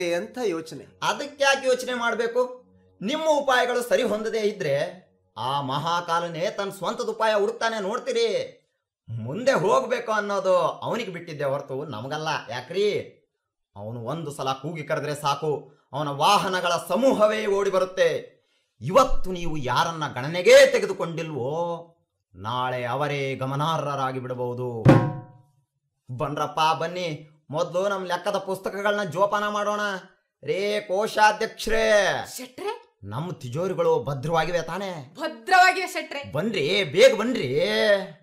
ಅಂತ ಯೋಚನೆ ಅದಕ್ಕೆ ಯಾಕೆ ಯೋಚನೆ ಮಾಡಬೇಕು ನಿಮ್ಮ ಉಪಾಯಗಳು ಸರಿ ಹೊಂದದೇ ಇದ್ರೆ ಆ ಮಹಾಕಾಲನೇ ತನ್ನ ಸ್ವಂತದ ಉಪಾಯ ಹುಡುಕ್ತಾನೆ ನೋಡ್ತೀರಿ ಮುಂದೆ ಹೋಗ್ಬೇಕು ಅನ್ನೋದು ಅವನಿಗೆ ಬಿಟ್ಟಿದ್ದೆ ಹೊರತು ನಮಗಲ್ಲ ಯಾಕ್ರಿ ಅವನು ಒಂದು ಸಲ ಕೂಗಿ ಕರೆದ್ರೆ ಸಾಕು ಅವನ ವಾಹನಗಳ ಸಮೂಹವೇ ಓಡಿ ಬರುತ್ತೆ ಇವತ್ತು ನೀವು ಯಾರನ್ನ ಗಣನೆಗೇ ತೆಗೆದುಕೊಂಡಿಲ್ವೋ ನಾಳೆ ಅವರೇ ಗಮನಾರ್ಹರಾಗಿ ಬಿಡಬಹುದು ಬನ್ರಪ್ಪ ಬನ್ನಿ ಮೊದಲು ನಮ್ಮ ಲೆಕ್ಕದ ಪುಸ್ತಕಗಳನ್ನ ಜೋಪಾನ ಮಾಡೋಣ ರೇ ಕೋಶಾಧ್ಯಕ್ಷರೇ ಶೆಟ್ರೆ ನಮ್ಮ ತಿಜೋರಿಗಳು ಭದ್ರವಾಗಿವೆ ತಾನೇ ಭದ್ರವಾಗಿವೆ ಶೆಟ್ರೆ ಬನ್ರಿ ಬೇಗ ಬನ್ರಿ